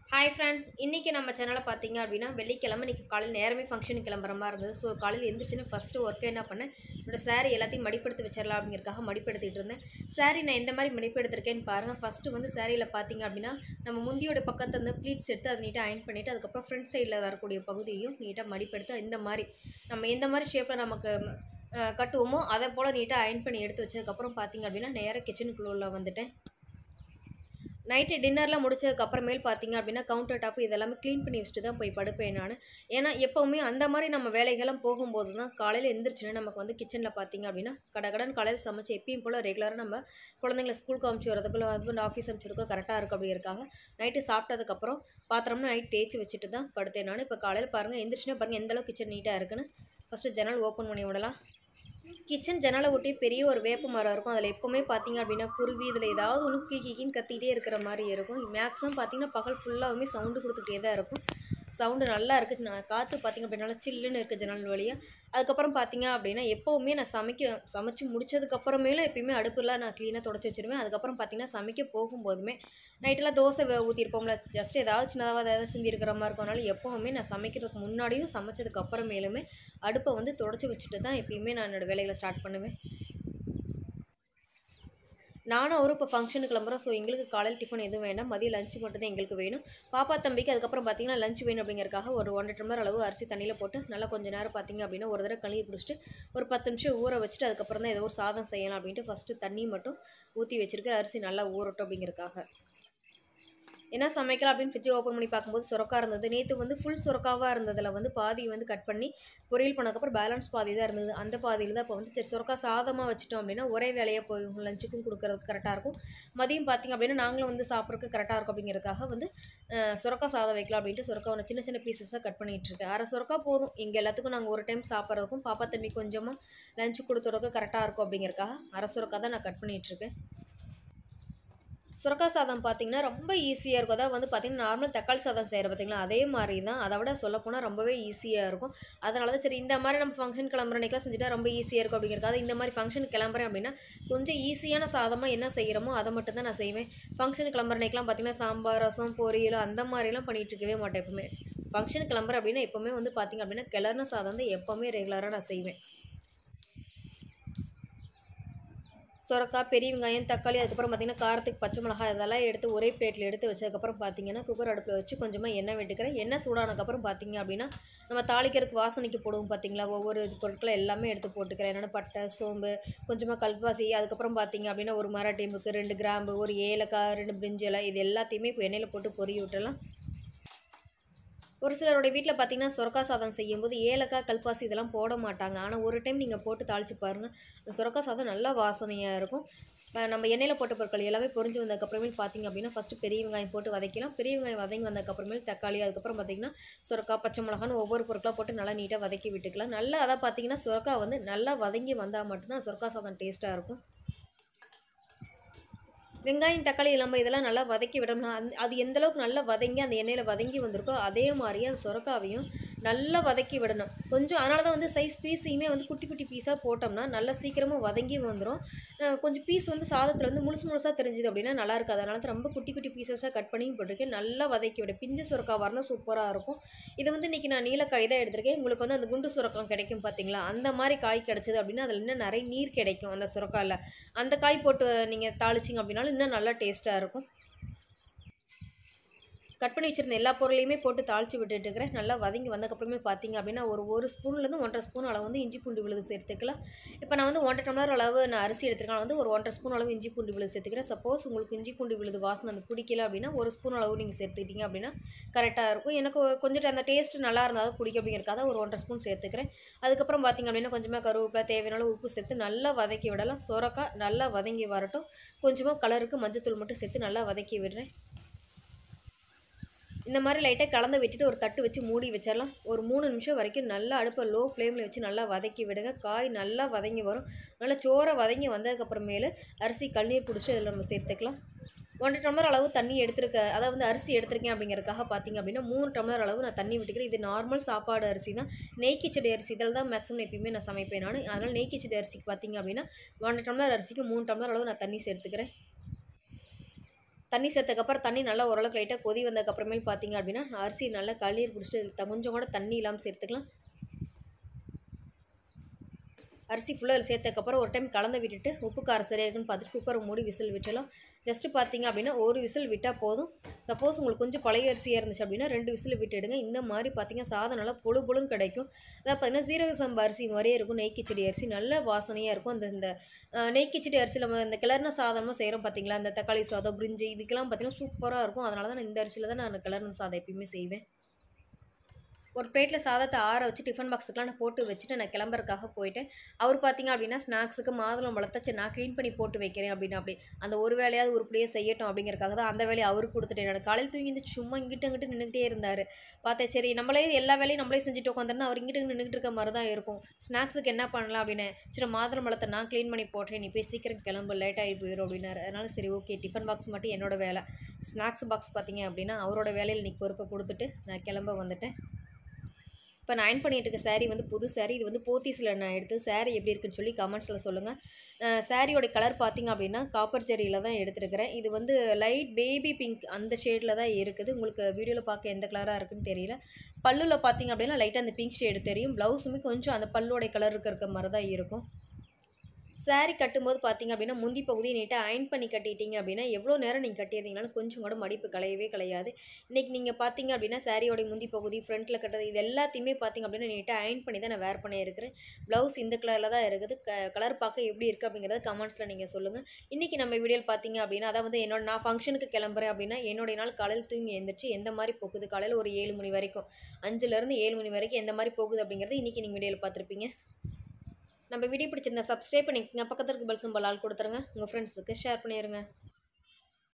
hi friends இன்றைக்கி நம்ம சேனலை பார்த்தீங்க அப்படின்னா வெள்ளிக்கிழமை இன்றைக்கி காலையில் நேரமே ஃபங்க்ஷனுக்கு கிளம்புற மாதிரி இருந்தது ஸோ காலையில் எந்திரிச்சுன்னு ஃபஸ்ட்டு ஒர்க்கு என்ன பண்ணேன் என்னோட saree எல்லாத்தையும் மடிப்படுத்தி வச்சிடலாம் அப்படிங்கிறக்காக மடிப்படுத்திட்டு இருந்தேன் saree நான் எந்த மாதிரி மடிப்படுத்திருக்கேன்னு பாருங்கள் ஃபஸ்ட்டு வந்து சாரியில் பார்த்தீங்க அப்படின்னா நம்ம முந்தியோட பக்கத்தை வந்து ப்ளீட்ஸ் எடுத்து அதை நீட்டாக அயன் பண்ணிவிட்டு அதுக்கப்புறம் ஃப்ரண்ட் சைடில் வரக்கூடிய பகுதியையும் நீட்டாக மடிப்படுத்தி இந்த மாதிரி நம்ம எந்த மாதிரி ஷேப்பில் நமக்கு அஹ், கட்டுவோமோ அதை போல் நீட்டாக அயன் பண்ணி எடுத்து வச்சதுக்கப்புறம் பார்த்தீங்க அப்படின்னா நேராக கிச்சனுக்குள்ளே வந்துட்டேன் நைட்டு டின்னர்லாம் முடிச்சதுக்கு அப்புறமேல் பார்த்தீங்க அப்படின்னா கவுண்டர் டாப் இதெல்லாமே க்ளீன் பண்ணி வச்சுட்டு தான் போய் படுப்பேன் நான் ஏன்னா எப்போவுமே அந்த மாதிரி நம்ம வேலைகள்லாம் போகும்போது தான் காலையில் எந்திரிச்சுன்னா நமக்கு வந்து கிச்சனில் பார்த்தீங்க அப்படின்னா கடகடன் காலையில் சமைச்சு எப்பயும் போல் ரெகுலராக நம்ம குழந்தைங்கள ஸ்கூலுக்கு அமுச்சு வரதுக்குள்ள ஹஸ்பண்ட் ஆஃபீஸ் அமுச்சு கொடுக்க கரெக்டாக இருக்கும் அப்படிங்கிறக்காக நைட்டு சாப்பிட்டதுக்கப்புறம் பாத்திரம்னா நைட் தேய்ச்சி வச்சுட்டு தான் படுத்தேன் நான் இப்போ காலையில் பாருங்கள் எந்திரிச்சுன்னா பாருங்கள் எந்த அளவுக்கு கிச்சன் நீட்டாக இருக்குன்னு ஃபஸ்ட்டு ஜன்னல் ஓப்பன் பண்ணி விடலாம் கிச்சன் ஜன்னலை ஒட்டி பெரிய ஒரு வேப்ப மரம் இருக்கும் அதில் எப்போவுமே பார்த்தீங்க அப்படின்னா குருவி இதில் ஏதாவது ஒன்று கீ கீக்கின்னு கத்திக்கிட்டே இருக்கிற மாதிரி இருக்கும் மேக்ஸிமம் பார்த்தீங்கன்னா பகல் ஃபுல்லாகவுமே சவுண்டு கொடுத்துக்கிட்டே தான் இருக்கும் சவுண்டு நல்லா இருக்குது நான் காற்று பார்த்தீங்க அப்படின்னா நல்லா சில்லுன்னு இருக்குது ஜன்னல் வழியாக அதுக்கப்புறம் பார்த்தீங்க அப்படின்னா எப்போவுமே நான் சமைக்க சமைச்சு முடிச்சதுக்கப்புறமேலும் எப்பயுமே அடுப்புலாம் நான் க்ளீனாக தொடச்சி வச்சிருவேன் அதுக்கப்புறம் பார்த்தீங்கன்னா சமைக்க போகும்போதுமே நைட்டெல்லாம் தோசை வே- ஊற்றிருப்போம்ல ஜஸ்ட் ஏதாவது சின்னதாக ஏதாவது சிந்தி இருக்கிற மாதிரி இருக்கனால எப்போவுமே நான் சமைக்கிறதுக்கு முன்னாடியும் சமைச்சதுக்கு அப்புறமேலுமே அடுப்பை வந்து தொடச்சி வச்சுட்டு தான் எப்பயுமே நான் என்னோடய வேலைகளை ஸ்டார்ட் பண்ணுவேன் நானும் அவரும் இப்போ ஃபங்க்ஷனுக்கு கிளம்புறோம் ஸோ எங்களுக்கு காலையில் டிஃபன் எதுவும் வேண்டாம் மதியம் லஞ்ச் மட்டும் தான் எங்களுக்கு வேணும் பாப்பா தம்பிக்கு அதுக்கப்புறம் பார்த்தீங்கன்னா லஞ்ச் வேணும் அப்படிங்கறக்காக ஒரு ஒன்றரை டம்ளர் அளவு அரிசி தண்ணியில் போட்டு நல்லா கொஞ்ச நேரம் பார்த்தீங்க அப்படின்னா ஒரு தடவை கழுவி பிடிச்சிட்டு ஒரு பத்து நிமிஷம் ஊற வச்சுட்டு அதுக்கப்புறம் தான் ஏதோ ஒரு சாதம் செய்யலாம் அப்படின்ட்டு ஃபஸ்ட்டு தண்ணி மட்டும் ஊற்றி வச்சிருக்கிற அரிசி நல்லா ஊறட்டும் அப்படிங்கறக்காக என்ன சமைக்கலாம் அப்படின்னு ஃப்ரிட்ஜ் ஓப்பன் பண்ணி பார்க்கும்போது சுரக்கா இருந்தது நேற்று வந்து ஃபுல் சுரக்காவாக இருந்ததில் வந்து பாதி வந்து கட் பண்ணி பொரியல் பண்ணதுக்கப்புறம் பேலன்ஸ் பாதி தான் இருந்தது அந்த பாதியில் தான் இப்போ வந்து சரி சுரக்கா சாதமாக வச்சுட்டோம் அப்படின்னா ஒரே வேலையாக போய் லஞ்சுக்கும் கொடுக்கறதுக்கு கரெக்டாக இருக்கும் மதியம் பார்த்திங்க அப்படின்னா நாங்களும் வந்து சாப்பிட்றதுக்கு கரெக்டாக இருக்கும் அப்படிங்கிறதுக்காக வந்து அஹ், சுரக்கா சாதம் வைக்கலாம் அப்படின்ட்டு சுரக்காவை நான் சின்ன சின்ன பீசஸாக கட் பண்ணிகிட்டு இருக்கேன் அரை சுரக்கா போதும் எங்கள் எல்லாத்துக்கும் நாங்கள் ஒரு டைம் சாப்பிட்றதுக்கும் பாப்பா தம்பி கொஞ்சமாக லஞ்சு கொடுத்துறதுக்கு கரெக்டாக இருக்கும் அப்படிங்கிறதுக்காக அரை சுரக்கா தான் நான் கட் பண்ணிகிட்டு இருக்கேன் சுரக்கா சாதம் பார்த்தீங்கன்னா ரொம்ப ஈஸியாக இருக்கும் அதாவது வந்து பார்த்தீங்கன்னா நார்மல் தக்காளி சாதம் செய்கிற பார்த்தீங்களா அதே மாதிரி தான் அதை விட சொல்லப்போனால் ரொம்பவே ஈஸியாக இருக்கும் அதனால தான் சரி இந்த மாதிரி நம்ம ஃபங்க்ஷன் கிளம்புற அன்னைக்கெலாம் செஞ்சுட்டா ரொம்ப ஈஸியாக இருக்கும் அப்படிங்கிறக்காக இந்த மாதிரி ஃபங்க்ஷன் கிளம்புறேன் அப்படின்னா கொஞ்சம் ஈஸியான சாதமாக என்ன செய்கிறோமோ அதை மட்டும் தான் நான் செய்வேன் ஃபங்க்ஷன் கிளம்புற அன்னைக்கெலாம் பார்த்தீங்கன்னா சாம்பார் ரசம் பொரியல் அந்த மாதிரிலாம் பண்ணிகிட்டு இருக்கவே மாட்டேன் எப்பவுமே ஃபங்க்ஷன் கிளம்புறேன் அப்படின்னா எப்போவுமே வந்து பார்த்தீங்க அப்படின்னா கிளறின சாதம் வந்து எப்போவுமே ரெகுலராக நான் செய்வேன் சுரக்காய் பெரிய வெங்காயம் தக்காளி அதுக்கப்புறம் பார்த்தீங்கன்னா காரத்துக்கு பச்சை மிளகாய் இதெல்லாம் எடுத்து ஒரே பிளேட்டில் எடுத்து வச்சதுக்கப்புறம் பார்த்தீங்கன்னா குக்கர் அடுப்பில் வச்சு கொஞ்சமாக எண்ணெய் விட்டுக்கிறேன் எண்ணெய் சூடானதுக்கப்புறம் பார்த்தீங்க அப்படின்னா நம்ம தாளிக்கிறதுக்கு வாசனைக்கு போடுவோம் பார்த்தீங்களா ஒவ்வொரு இது பொருட்களை எல்லாமே எடுத்து போட்டுக்கிறேன் என்னென்ன பட்டை சோம்பு கொஞ்சமாக கல்பாசி அதுக்கப்புறம் பார்த்தீங்க அப்படின்னா ஒரு மராட்டிமுக்கு ரெண்டு கிராம்பு ஒரு ஏலக்காய் ரெண்டு பிரிஞ்சு இலை இது எல்லாத்தையுமே இப்போ எண்ணெயில் போட்டு பொரிய விட்டுலாம் ஒரு சிலருடைய வீட்டில் பார்த்தீங்கன்னா சுரக்கா சாதம் செய்யும்போது ஏலக்காய் கல்பாசி இதெல்லாம் போட மாட்டாங்க ஆனால் ஒரு டைம் நீங்கள் போட்டு தாளிச்சு பாருங்கள் அந்த சுரக்கா சாதம் நல்லா வாசனையாக இருக்கும் அஹ் நம்ம எண்ணெயில் போட்ட பொருட்கள் எல்லாமே பொரிஞ்சு வந்ததுக்கப்புறமேல் பார்த்தீங்க அப்படின்னா ஃபஸ்ட்டு பெரிய வெங்காயம் போட்டு வதக்கலாம் பெரிய வெங்காயம் வதங்கி வந்ததுக்கப்புறமேல் தக்காளி அதுக்கப்புறம் பார்த்தீங்கன்னா சுரக்கா பச்சை மிளகான்னு ஒவ்வொரு பொருட்களாக போட்டு நல்லா நீட்டாக வதக்கி விட்டுக்கலாம் நல்லா அதான் பார்த்தீங்கன்னா சுரக்கா வந்து நல்லா வதங்கி வந்தால் மட்டும்தான் சுரக்கா சாதம் டேஸ்ட்டாக இருக்கும் வெங்காயம் தக்காளி நம்ம இதெல்லாம் நல்லா வதக்கி விடணும் அந்த அது எந்த அளவுக்கு நல்லா வதங்கி அந்த எண்ணெயில் வதங்கி வந்திருக்கோ அதே மாதிரியே அந்த சுரக்காவையும் நல்லா வதக்கி விடணும் கொஞ்சம் அதனால தான் வந்து சைஸ் பீஸையுமே வந்து குட்டி குட்டி பீஸாக போட்டோம்னா நல்லா சீக்கிரமாக வதங்கி வந்துடும் கொஞ்சம் பீஸ் வந்து சாதத்தில் வந்து முழுசு முழுசாக தெரிஞ்சுது அப்படின்னா நல்லா இருக்காது அதனால தான் ரொம்ப குட்டி குட்டி பீசஸாக கட் பண்ணியும் போட்டிருக்கேன் நல்லா வதக்கி விட பிஞ்சு சுரக்கா வரணும் சூப்பராக இருக்கும் இது வந்து இன்றைக்கி நான் நீலக்காய் தான் எடுத்திருக்கேன் உங்களுக்கு வந்து அந்த குண்டு சுரக்கம் கிடைக்கும் பார்த்தீங்களா அந்த மாதிரி காய் கிடச்சிது அப்படின்னா அதில் இன்னும் நிறைய நீர் கிடைக்கும் அந்த சுரக்காயில் அந்த காய் போட்டு நீங்கள் தாளிச்சிங்க அப்படின்னாலும் இன்னும் நல்லா டேஸ்ட்டாக இருக்கும் கட் பண்ணி வச்சுருந்த எல்லா பொருளையுமே போட்டு தாளித்து விட்டுட்டு இருக்கிறேன் நல்லா வதங்கி வந்ததுக்கப்புறமே பார்த்தீங்க அப்படின்னா ஒரு ஒரு ஸ்பூன்லேருந்து ஒன்றரை ஸ்பூன் அளவு வந்து இஞ்சி பூண்டு விழுது சேர்த்துக்கலாம் இப்போ நான் வந்து ஒன்றரை டம்ளர் அளவு நான் அரிசி எடுத்துருக்கேன் வந்து ஒரு ஒன்றரை ஸ்பூன் அளவு இஞ்சி பூண்டு விழுது சேர்த்துக்கிறேன் சப்போஸ் உங்களுக்கு இஞ்சி பூண்டு விழுது வாசனை அந்த பிடிக்கல அப்படின்னா ஒரு ஸ்பூன் அளவு நீங்கள் சேர்த்துக்கிட்டீங்க அப்படின்னா கரெக்டாக இருக்கும் எனக்கு கொஞ்சம் அந்த டேஸ்ட் நல்லா இருந்தால் தான் பிடிக்கும் அப்படிங்கிறக்காக ஒரு ஒன்றரை ஸ்பூன் சேர்த்துக்கிறேன் அதுக்கப்புறம் பார்த்தீங்க அப்படின்னா கொஞ்சமாக கருவேப்பிலை தேவையான அளவு உப்பு சேர்த்து நல்லா வதக்கி விடலாம் சொரக்காய் நல்லா வதங்கி வரட்டும் கொஞ்சமாக கலருக்கு மஞ்சத்தூள் மட்டும் சேர்த்து நல்லா வதக்கி விடுறேன் இந்த மாதிரி லைட்டாக கலந்து விட்டுட்டு ஒரு தட்டு வச்சு மூடி வச்சிடலாம் ஒரு மூணு நிமிஷம் வரைக்கும் நல்லா அடுப்பை லோ ஃப்ளேமில் வச்சு நல்லா வதக்கி விடுங்க காய் நல்லா வதங்கி வரும் நல்லா சோறை வதங்கி வந்ததுக்கப்புறமேலு அரிசி கண்ணீர் பிடிச்சி அதில் நம்ம சேர்த்துக்கலாம் ஒன்றரை டம்ளர் அளவு தண்ணி எடுத்திருக்க அதாவது வந்து அரிசி எடுத்திருக்கேன் அப்படிங்கறதுக்காக பார்த்தீங்க அப்படின்னா மூணு டம்ளர் அளவு நான் தண்ணி விட்டுக்கிறேன் இது நார்மல் சாப்பாடு அரிசி தான் நெய் கிச்சடி அரிசி இதில் தான் மேக்ஸிமம் எப்பயுமே நான் சமைப்பேன் நான் அதனால் நெய் கிச்சடி அரிசிக்கு பார்த்தீங்க அப்படின்னா ஒன்றரை டம்ளர் அரிசிக்கு மூணு டம்ளர் அளவு நான் தண்ணி சேர்த்துக்கிறேன் தண்ணி சேர்த்ததுக்கப்புறம் தண்ணி நல்லா ஓரளவுக்கு லைட்டாக கொதி வந்ததுக்கப்புறமேல் பார்த்தீங்க அப்படின்னா அரிசி நல்லா கழுநீர் பிடிச்சிட்டு இதுல த- கொஞ்சம் கூட தண்ணி இல்லாமல் சேர்த்துக்கலாம் அரிசி ஃபுல்லாக அதில் சேர்த்ததுக்கப்புறம் ஒரு டைம் கலந்து விட்டுட்டு உப்பு காரம் சரியாக இருக்குன்னு பார்த்துட்டு குக்கரை மூடி விசில் விட்டலாம் ஜஸ்ட்டு பார்த்தீங்க அப்படின்னா ஒரு விசில் விட்டால் போதும் சப்போஸ் உங்களுக்கு கொஞ்சம் பழைய அரிசியாக இருந்துச்சு அப்படின்னா ரெண்டு விசில் விட்டுடுங்க இந்த மாதிரி பார்த்தீங்க சாதம் நல்லா பொழு பொழுன்னு கிடைக்கும் அதாவது பார்த்தீங்கன்னா சீரக சம்பா அரிசி மாதிரியே இருக்கும் நெய் கிச்சடி அரிசி நல்ல வாசனையாக இருக்கும் அந்த இந்த அஹ், நெய் கிச்சடி அரிசி நம்ம இந்த கிளர்ன சாதமாக செய்கிறோம் பார்த்தீங்களா அந்த தக்காளி சாதம் பிரிஞ்சி இதுக்கெல்லாம் பார்த்தீங்கன்னா சூப்பராக இருக்கும் அதனால தான் நான் இந்த அரிசியில் தான் நான் கிளர்ன சாதம் எப்பயுமே செய்வேன் ஒரு பிளேட்டில் சாதத்தை ஆற வச்சு டிஃபன் பாக்ஸுக்கெலாம் நான் போட்டு வச்சுட்டு நான் கிளம்புறதுக்காக போயிட்டேன் அவர் பார்த்தீங்க அப்படின்னா ஸ்நாக்ஸுக்கு மாதுளம் பழத்தை சரி நான் க்ளீன் பண்ணி போட்டு வைக்கிறேன் அப்படின்னு அப்படி அந்த ஒரு வேலையாவது உருப்படியே செய்யட்டும் அப்படிங்கறக்காக தான் அந்த வேலையை அவருக்கு கொடுத்துட்டேன் நான் காலையில் தூங்கி இருந்து சும்மா இங்கிட்டு அங்கிட்டு நின்றுக்கிட்டே இருந்தார் பார்த்தேன் சரி நம்மளே எல்லா வேலையும் நம்மளே செஞ்சுட்டு உட்காந்துருந்தா அவர் இங்கிட்டு நின்றுட்டு இருக்க மாதிரி தான் இருக்கும் ஸ்நாக்ஸுக்கு என்ன பண்ணலாம் அப்படின்னு சரி மாதுளம் பழத்தை நான் க்ளீன் பண்ணி போட்டேன் நீ போய் சீக்கிரம் கிளம்பு லேட் ஆகி போயிடும் அப்படின்னாரு அதனால சரி ஓகே டிஃபன் பாக்ஸ் மட்டும் என்னோட வேலை ஸ்நாக்ஸ் பாக்ஸ் பார்த்தீங்க அப்படின்னா அவரோட வேலையில் இன்னைக்கு பொறுப்பை கொடுத்துட்டு நான் கிளம்ப வந்துட்டேன் இப்போ நான் அயன் பண்ணிட்டு இருக்க saree வந்து புது saree இது வந்து போத்தீஸில் நான் எடுத்து saree எப்படி இருக்குன்னு சொல்லி கமெண்ட்ஸில் சொல்லுங்கள் சாரியோட கலர் பார்த்தீங்க அப்படின்னா காப்பர் ஜெரியில் தான் எடுத்திருக்கிறேன் இது வந்து லைட் பேபி பிங்க் அந்த ஷேடில் தான் இருக்குது உங்களுக்கு வீடியோவில் பார்க்க எந்த கலராக இருக்குன்னு தெரியல பல்லுல பார்த்தீங்க அப்படின்னா லைட்டாக அந்த பிங்க் ஷேடு தெரியும் ப்ளவுஸுமே கொஞ்சம் அந்த பல்லுடைய கலர் இருக்கிற மாதிரி தான் இருக்கும் saree கட்டும்போது பார்த்தீங்க அப்படின்னா முந்தி பகுதியை நீட்டாக அயன் பண்ணி கட்டிட்டீங்க அப்படின்னா எவ்வளோ நேரம் நீங்கள் கட்டியிருந்தீங்கனாலும் கொஞ்சம் கூட மடிப்பு கலையவே கலையாது இன்றைக்கி நீங்கள் பார்த்தீங்க அப்படின்னா சாரியோட முந்தி பகுதி ஃப்ரண்ட்டில் கட்டுறது இது எல்லாத்தையுமே பார்த்தீங்க அப்படின்னா நீட்டாக அயன் பண்ணி தான் நான் வேர் பண்ணியிருக்கிறேன் ப்ளவுஸ் இந்த கலரில் தான் இருக்குது க கலர் பார்க்க எப்படி இருக்குது அப்படிங்கிறத கமெண்ட்ஸில் நீங்கள் சொல்லுங்கள் இன்றைக்கி நம்ம வீடியோவில் பார்த்தீங்க அப்படின்னா அதாவது வந்து என்னோட நான் ஃபங்க்ஷனுக்கு கிளம்புறேன் அப்படின்னா என்னுடைய நாள் காலையில் தூங்கி எழுந்திரிச்சு எந்த மாதிரி போகுது காலையில் ஒரு ஏழு மணி வரைக்கும் அஞ்சுலேருந்து ஏழு மணி வரைக்கும் எந்த மாதிரி போகுது அப்படிங்கிறது இன்றைக்கி நீங்கள் வீடியோவில் பார்த்துருப்பீங்க நம்ம வீடியோ பிடிச்சிருந்தா சப்ஸ்கிரைப் பண்ணிக்கோங்க பக்கத்தில் இருக்க பெல் சிம்பல் ஆள் கொடுத்துருங்க உங்கள் ஃப்ரெண்ட்ஸுக்கு ஷேர் பண்ணிடுங்க